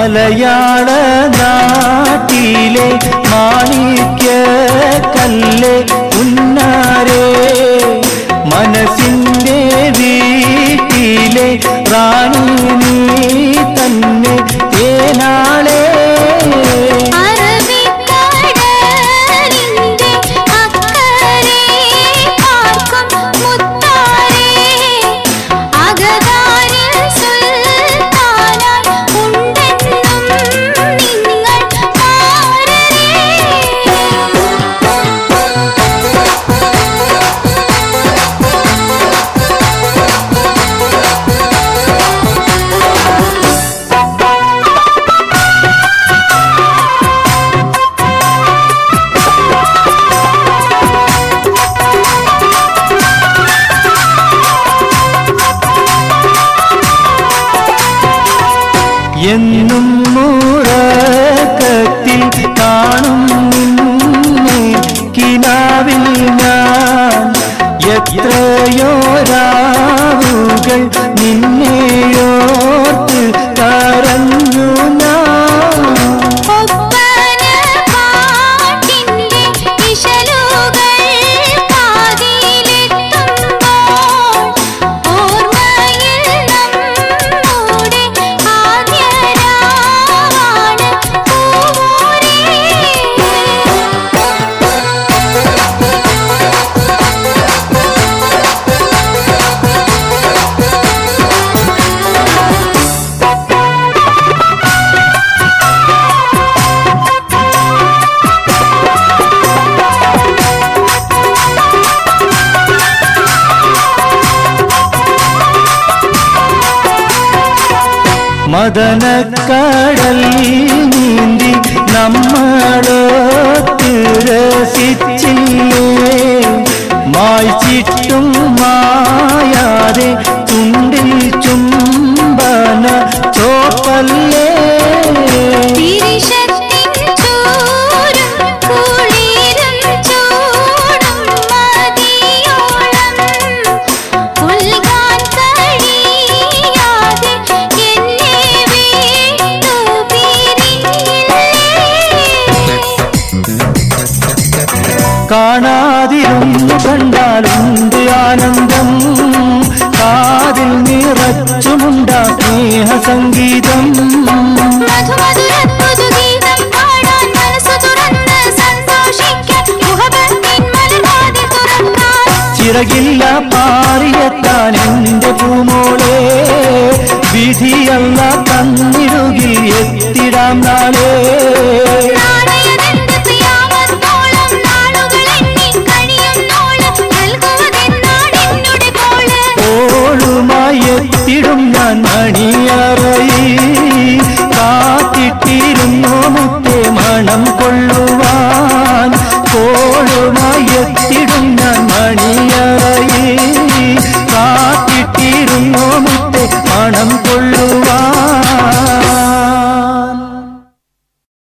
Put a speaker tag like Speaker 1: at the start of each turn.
Speaker 1: മലയാള നാട്ടിലെ മാണിക്യ കല്ല് ഉന്നാരേ മനസ്സിന്റെ വീട്ടിലെ റാണി നീ തന്നെ ഏനാളേ
Speaker 2: അറബിക്കടലിന്റെ അക്കരെ പാർക്കും മുത്താരേ അകതാരിൽ സുൽത്താനായി ഉണ്ടെന്നും നിങ്ങൾ
Speaker 1: എന്നും മുറക്കത്തിൽ കാണും നിന്നെ കിനാവിൽ ഞാൻ എത്രയോ രാവുകൾ നിന്നെയോർത്ത് കരഞ്ഞു ഞാൻ
Speaker 2: ഒപ്പന പാട്ടിന്റെ ഇശലുകൾ കാതിലെത്തുമ്പോൾ ഓർമ്മയിൽ നമ്മുടെ ആദ്യരാവാണ് പൂവോരേ
Speaker 1: മദനക്കടൽ നീന്തി നമ്മളൊത്ത് രസിച്ചില്ലേ മായ്ച്ചിട്ടും മായാതെ ചുണ്ടിൽ ചുംബന ചോപ്പല്ലേ
Speaker 2: തിരിശത്തിൻ ചൂരും കുളിരും ചൂടും മതിയോളം ഉൽകാൻ കഴിയാതെ എന്നെ വീട്ടു പിരിഞ്ഞില്ലേ
Speaker 1: കാണാതിരുന്നു കണ്ടാലുണ്ട് ആനന്ദം കാതിൽ നിറച്ചുമുണ്ടാ സ്നേഹസംഗീതം
Speaker 2: മധുമധുരപ്പുതുഗീതം പാടാൻ മനസ്സു തുറന്ന് സന്തോഷിക്കാൻ മുഹബത്തിൻ മലർവാതിൽ തുറക്കാൻ
Speaker 1: ചിറകില്ല പാറിയെത്താൻ എന്റെ പൂമോളെ വിധിയല്ല തന്നിടുകിൽ എത്തിടാം നാളേ